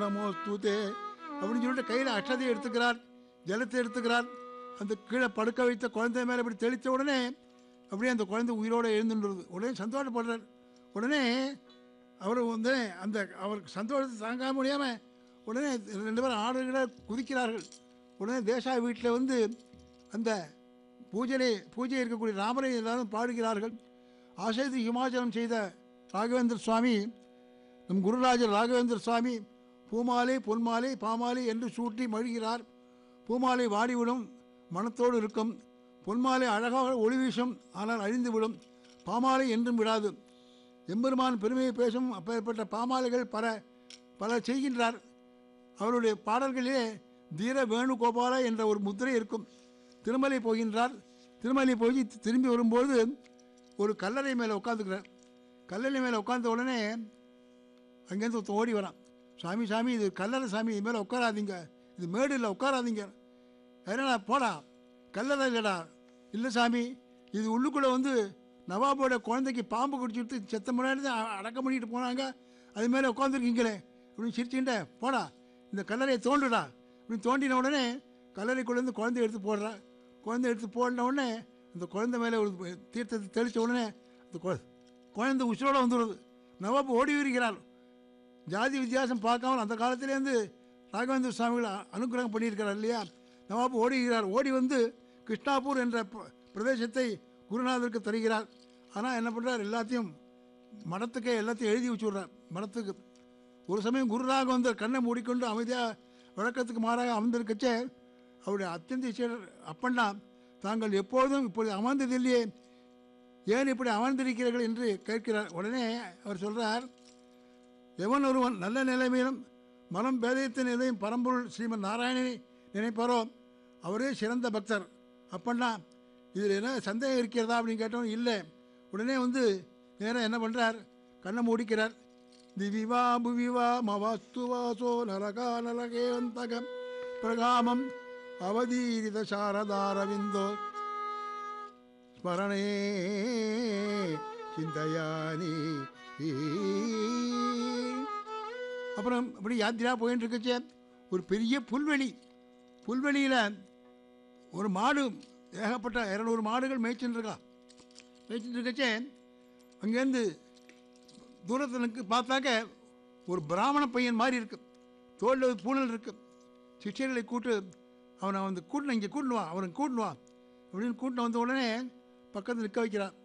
நமோஸ்துதே அப்படின்னு சொல்லிட்டு கையில் அக்ஷதையை எடுத்துக்கிறார் ஜலத்தை எடுத்துக்கிறார் அந்த கீழே படுக்க வைத்த குழந்தை மேலே இப்படி தெளித்த உடனே அப்படியே அந்த குழந்தை உயிரோடு எழுந்துன்றது உடனே சந்தோஷப்படுறார் உடனே அவர் வந்து அந்த அவருக்கு சந்தோஷத்தை தாங்க முடியாமல் உடனே ரெண்டு பேரும் ஆடுகளை குதிக்கிறார்கள் உடனே தேசா வீட்டில் வந்து அந்த பூஜையிலே பூஜை இருக்கக்கூடிய ராமரை எல்லாரும் பாடுகிறார்கள் ஆசைத்து ஹிமாச்சலம் செய்த ராகவேந்திர சுவாமி நம் குருராஜர் ராகவேந்திர சுவாமி பூமாலை பொன்மாலை பாமாலை என்று சூட்டி மழுகிறார் பூமாலை வாடிவிடும் மனத்தோடு இருக்கும் பொன்மாலை அழகாக ஒளி வீசும் ஆனால் அழிந்துவிடும் பாமாலை என்றும் விடாது எம்பெருமான் பெருமையை பேசும் அப்பேற்பட்ட பாமாலைகள் பல பல செய்கின்றார் அவருடைய பாடல்களிலே தீர வேணுகோபாலா என்ற ஒரு முத்திரை இருக்கும் திருமலை போகின்றார் திருமலை போய் திரும்பி வரும்போது ஒரு கல்லறை மேலே உட்காந்துக்கிறார் கல்லறை மேலே உட்கார்ந்த உடனே அங்கேருந்து ஒருத்தன் ஓடி வரான் சாமி சாமி இது கல்லறை சாமி இது மேலே உட்காராதீங்க இது மேடு இல்லை உட்காராதீங்க என்னடா போடா கல்லறை இல்லைடா இல்லை சாமி இது உள்ளுக்குள்ளே வந்து நவாபோட குழந்தைக்கு பாம்பு குடிச்சுட்டு செத்த முன்னாடி தான் அ- அடக்கம் பண்ணிட்டு போனாங்க அது மேலே உட்காந்துருக்கீங்களே அப்படின்னு சிரிச்சுக்கிட்ட போடா இந்த கல்லறையை தோண்டுடா அப்படின்னு தோண்டின உடனே கல்லறைக்குள்ளேருந்து குழந்தை எடுத்து போடுறா குழந்தை எடுத்து போடின உடனே அந்த குழந்தை மேலே ஒரு தீர்த்தத்தை தெளித்த உடனே அந்த குழ- குழந்தை உசுரோட வந்துடுது நவாப் ஓடி வருகிறார் ஜாதி வித்தியாசம் பார்க்காம அந்த காலத்திலேருந்து ராகவேந்திர சுவாமிகள் அ- அனுக்கிரகம் பண்ணியிருக்கிறார் இல்லையா நவாப் ஓடுகிறார் ஓடி வந்து கிருஷ்ணாபூர் என்ற ப- பிரதேசத்தை குருநாதருக்கு தருகிறார் ஆனால் என்ன பண்ணுறார் எல்லாத்தையும் மடத்துக்கே எல்லாத்தையும் எழுதி வச்சுடுறார் மடத்துக்கு ஒரு சமயம் குருராக வந்து கண்ணை மூடிக்கொண்டு அமைதியாக வழக்கத்துக்கு மாறாக அமர்ந்திருக்கச்சே அவருடைய அத்தியந்த சீடர் அப்பண்ணா தாங்கள் எப்பொழுதும் இப்பொழுது அமர்ந்ததில்லையே ஏன் இப்படி அமர்ந்திருக்கிறீர்கள் என்று கேட்கிறார் உடனே அவர் சொல்றார் எவன் ஒருவன் நல்ல நிலைமையிலும் மனம் பேதயத்தின் நிலையும் பரம்பொருள் ஸ்ரீமன் நாராயணனை நினைப்பாரோ அவரே சிறந்த பக்தர் அப்பண்ணா இதில் என்ன சந்தேகம் இருக்கிறதா அப்படின்னு கேட்டோம் இல்லை உடனே வந்து நேராக என்ன பண்ணுறார் கண்ணை மூடிக்கிறார் திவிவா புவிவா மவாஸ்து வாசோ நரகா நரகேவந்தகம் பிரகாமம் அவதீரித சாரதாரவிந்தோ ஸ்மரணே சிந்தையானி அப்புறம் இப்படி யாத்திரா போயின்னு இருக்குச்சே ஒரு பெரிய புல்வெளி புல்வெளியில் ஒரு மாடு ஏகப்பட்ட இரநூறு மாடுகள் மேய்ச்சின்னு இருக்கா மேய்ச்சிட்டு இருக்கச்சே அங்கேருந்து தூரத்தினுக்கு பார்த்தாக்க ஒரு பிராமண பையன் மாதிரி இருக்கு தோளில் ஒரு பூணல் இருக்கு சிஷ்யர்களை கூட்டு அவனை வந்து கூட்டின இங்கே கூட்டினு வா அவனை கூட்டினு வா அப்படின்னு கூட்டின வந்த உடனே பக்கத்தில் நிற்க வைக்கிறான்